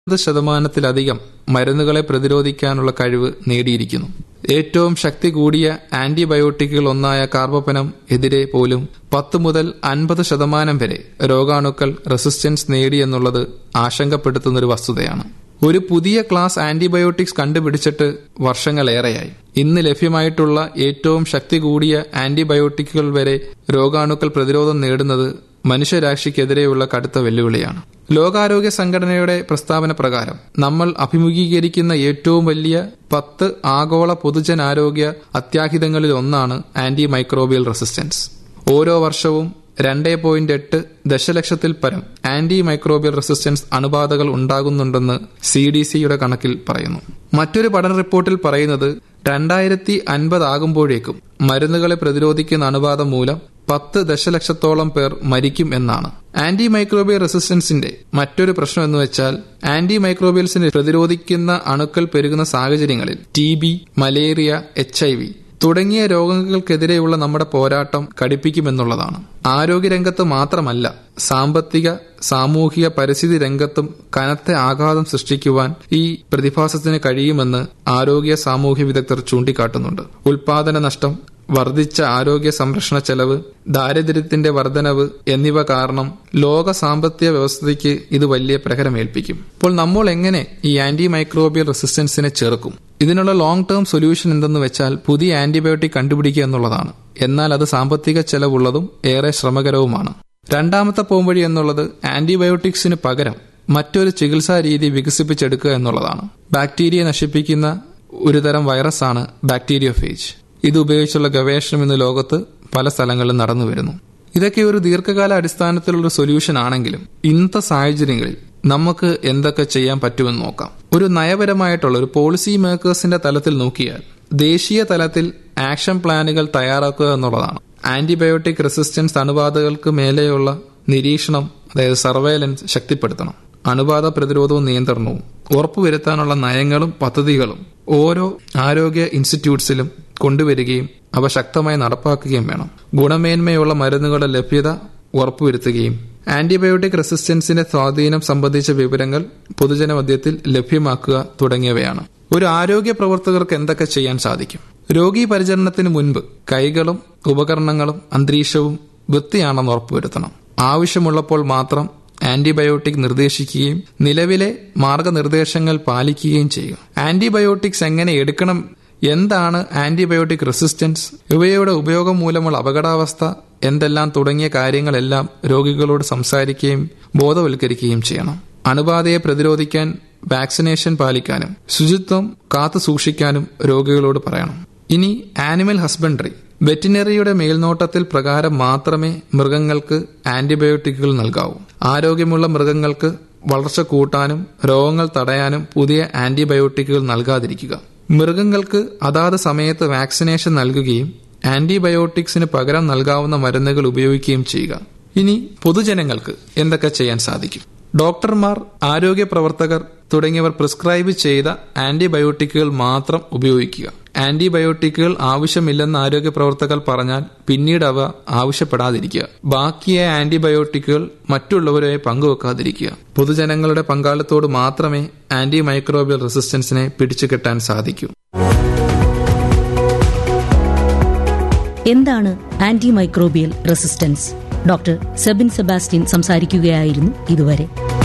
ശതമാനത്തിലധികം മരുന്നുകളെ പ്രതിരോധിക്കാനുള്ള കഴിവ് നേടിയിരിക്കുന്നു ഏറ്റവും ശക്തി കൂടിയ ആന്റിബയോട്ടിക്കുകൾ ഒന്നായ കാർബപ്പനം എതിരെ പോലും പത്ത് മുതൽ അൻപത് ശതമാനം വരെ രോഗാണുക്കൾ റെസിസ്റ്റൻസ് നേടിയെന്നുള്ളത് ആശങ്കപ്പെടുത്തുന്ന ഒരു വസ്തുതയാണ് ഒരു പുതിയ ക്ലാസ് ആന്റിബയോട്ടിക്സ് കണ്ടുപിടിച്ചിട്ട് വർഷങ്ങളേറെയായി ഇന്ന് ലഭ്യമായിട്ടുള്ള ഏറ്റവും ശക്തി കൂടിയ ആന്റിബയോട്ടിക്കുകൾ വരെ രോഗാണുക്കൾ പ്രതിരോധം നേടുന്നത് മനുഷ്യരാശിക്കെതിരെയുള്ള കടുത്ത വെല്ലുവിളിയാണ് ലോകാരോഗ്യ സംഘടനയുടെ പ്രസ്താവന പ്രകാരം നമ്മൾ അഭിമുഖീകരിക്കുന്ന ഏറ്റവും വലിയ പത്ത് ആഗോള പൊതുജനാരോഗ്യ അത്യാഹിതങ്ങളിൽ ഒന്നാണ് ആന്റി മൈക്രോബിയൽ റെസിസ്റ്റൻസ് ഓരോ വർഷവും രണ്ടേ പോയിന്റ് എട്ട് ദശലക്ഷത്തിൽ പരം ആന്റി മൈക്രോബിയൽ റെസിസ്റ്റൻസ് അണുബാധകൾ ഉണ്ടാകുന്നുണ്ടെന്ന് സി ഡി സിയുടെ കണക്കിൽ പറയുന്നു മറ്റൊരു പഠന റിപ്പോർട്ടിൽ പറയുന്നത് രണ്ടായിരത്തി അൻപതാകുമ്പോഴേക്കും മരുന്നുകളെ പ്രതിരോധിക്കുന്ന അണുബാധ മൂലം പത്ത് ദശലക്ഷത്തോളം പേർ മരിക്കും എന്നാണ് ആന്റി മൈക്രോബിയൽ റെസിസ്റ്റൻസിന്റെ മറ്റൊരു പ്രശ്നം എന്ന് വെച്ചാൽ ആന്റി മൈക്രോബിയൽസിനെ പ്രതിരോധിക്കുന്ന അണുക്കൾ പെരുകുന്ന സാഹചര്യങ്ങളിൽ T B malaria H I V തുടങ്ങിയ രോഗങ്ങൾക്കെതിരെയുള്ള നമ്മുടെ പോരാട്ടം കടുപ്പിക്കുമെന്നുള്ളതാണ് ആരോഗ്യരംഗത്ത് മാത്രമല്ല സാമ്പത്തിക സാമൂഹിക പരിസ്ഥിതി രംഗത്തും കനത്ത ആഘാതം സൃഷ്ടിക്കുവാൻ ഈ പ്രതിഭാസത്തിന് കഴിയുമെന്ന് ആരോഗ്യ സാമൂഹ്യ വിദഗ്ധർ ചൂണ്ടിക്കാട്ടുന്നുണ്ട് ഉൽപാദന നഷ്ടം വർദ്ധിച്ച ആരോഗ്യ സംരക്ഷണ ചെലവ് ദാരിദ്ര്യത്തിന്റെ വർധനവ് എന്നിവ കാരണം ലോക സാമ്പത്തിക വ്യവസ്ഥയ്ക്ക് ഇത് വലിയ പ്രഹരമേൽപ്പിക്കും അപ്പോൾ നമ്മൾ എങ്ങനെ ഈ ആന്റി മൈക്രോബിയൽ റെസിസ്റ്റൻസിനെ ചെറുക്കും ഇതിനുള്ള ലോങ് ടേം സൊല്യൂഷൻ എന്തെന്ന് വെച്ചാൽ പുതിയ ആന്റിബയോട്ടിക് കണ്ടുപിടിക്കുക എന്നുള്ളതാണ് എന്നാൽ അത് സാമ്പത്തിക ചെലവുള്ളതും ഏറെ ശ്രമകരവുമാണ് രണ്ടാമത്തെ പോംവഴി എന്നുള്ളത് ആന്റിബയോട്ടിക്സിന് പകരം മറ്റൊരു ചികിത്സാ രീതി വികസിപ്പിച്ചെടുക്കുക എന്നുള്ളതാണ് ബാക്ടീരിയ നശിപ്പിക്കുന്ന ഒരുതരം വൈറസാണ് ബാക്ടീരിയോഫേജ് ഇത് ഉപയോഗിച്ചുള്ള ഗവേഷണം ഇന്ന് ലോകത്ത് പല സ്ഥലങ്ങളിലും നടന്നു വരുന്നു ഇതൊക്കെ ഒരു ദീർഘകാല അടിസ്ഥാനത്തിലുള്ള സൊല്യൂഷൻ ആണെങ്കിലും ഇന്നത്തെ സാഹചര്യങ്ങളിൽ നമുക്ക് എന്തൊക്കെ ചെയ്യാൻ പറ്റുമെന്ന് നോക്കാം ഒരു നയപരമായിട്ടുള്ള ഒരു പോളിസി മേക്കേഴ്സിന്റെ തലത്തിൽ നോക്കിയാൽ ദേശീയ തലത്തിൽ ആക്ഷൻ പ്ലാനുകൾ തയ്യാറാക്കുക എന്നുള്ളതാണ് ആന്റിബയോട്ടിക് റെസിസ്റ്റൻസ് അണുബാധകൾക്ക് മേലെയുള്ള നിരീക്ഷണം അതായത് സർവൈലൻസ് ശക്തിപ്പെടുത്തണം അണുബാധ പ്രതിരോധവും നിയന്ത്രണവും ഉറപ്പുവരുത്താനുള്ള നയങ്ങളും പദ്ധതികളും ഓരോ ആരോഗ്യ ഇൻസ്റ്റിറ്റ്യൂട്ട്സിലും കൊണ്ടുവരികയും അവ ശക്തമായി നടപ്പാക്കുകയും വേണം ഗുണമേന്മയുള്ള മരുന്നുകളുടെ ലഭ്യത ഉറപ്പുവരുത്തുകയും ആന്റിബയോട്ടിക് റെസിസ്റ്റൻസിന്റെ സ്വാധീനം സംബന്ധിച്ച വിവരങ്ങൾ പൊതുജനമധ്യത്തിൽ ലഭ്യമാക്കുക തുടങ്ങിയവയാണ് ഒരു ആരോഗ്യ പ്രവർത്തകർക്ക് എന്തൊക്കെ ചെയ്യാൻ സാധിക്കും രോഗീ പരിചരണത്തിന് മുൻപ് കൈകളും ഉപകരണങ്ങളും അന്തരീക്ഷവും വൃത്തിയാണെന്ന് ഉറപ്പുവരുത്തണം ആവശ്യമുള്ളപ്പോൾ മാത്രം ആന്റിബയോട്ടിക് നിർദ്ദേശിക്കുകയും നിലവിലെ മാർഗനിർദ്ദേശങ്ങൾ പാലിക്കുകയും ചെയ്യുക ആന്റിബയോട്ടിക്സ് എങ്ങനെ എടുക്കണം എന്താണ് ആന്റിബയോട്ടിക് റെസിസ്റ്റൻസ് ഇവയുടെ ഉപയോഗം മൂലമുള്ള അപകടാവസ്ഥ എന്തെല്ലാം തുടങ്ങിയ കാര്യങ്ങളെല്ലാം രോഗികളോട് സംസാരിക്കുകയും ബോധവൽക്കരിക്കുകയും ചെയ്യണം അണുബാധയെ പ്രതിരോധിക്കാൻ വാക്സിനേഷൻ പാലിക്കാനും ശുചിത്വം കാത്തു സൂക്ഷിക്കാനും രോഗികളോട് പറയണം ഇനി ആനിമൽ ഹസ്ബൻഡറി വെറ്റിനറിയുടെ മേൽനോട്ടത്തിൽ പ്രകാരം മാത്രമേ മൃഗങ്ങൾക്ക് ആന്റിബയോട്ടിക്കുകൾ നൽകാവൂ ആരോഗ്യമുള്ള മൃഗങ്ങൾക്ക് വളർച്ച കൂട്ടാനും രോഗങ്ങൾ തടയാനും പുതിയ ആന്റിബയോട്ടിക്കുകൾ നൽകാതിരിക്കുക മൃഗങ്ങൾക്ക് അതാത് സമയത്ത് വാക്സിനേഷൻ നൽകുകയും ആന്റിബയോട്ടിക്സിന് പകരം നൽകാവുന്ന മരുന്നുകൾ ഉപയോഗിക്കുകയും ചെയ്യുക ഇനി പൊതുജനങ്ങൾക്ക് എന്തൊക്കെ ചെയ്യാൻ സാധിക്കും ഡോക്ടർമാർ ആരോഗ്യ പ്രവർത്തകർ തുടങ്ങിയവർ പ്രിസ്ക്രൈബ് ചെയ്ത ആന്റിബയോട്ടിക്കുകൾ മാത്രം ഉപയോഗിക്കുക ആന്റിബയോട്ടിക്കുകൾ ആവശ്യമില്ലെന്ന് ആരോഗ്യ പ്രവർത്തകർ പറഞ്ഞാൽ പിന്നീട് അവ ആവശ്യപ്പെടാതിരിക്കുക ബാക്കിയായ ആന്റിബയോട്ടിക്കുകൾ മറ്റുള്ളവരുമായി പങ്കുവെക്കാതിരിക്കുക പൊതുജനങ്ങളുടെ പങ്കാളിത്തോട് മാത്രമേ ആന്റി മൈക്രോബിയൽ റെസിസ്റ്റൻസിനെ പിടിച്ചുകെട്ടാൻ സാധിക്കൂ എന്താണ് anti microbial resistance doctor Sebin Sebastian സംസാരിക്കുകയായിരുന്നു ഇതുവരെ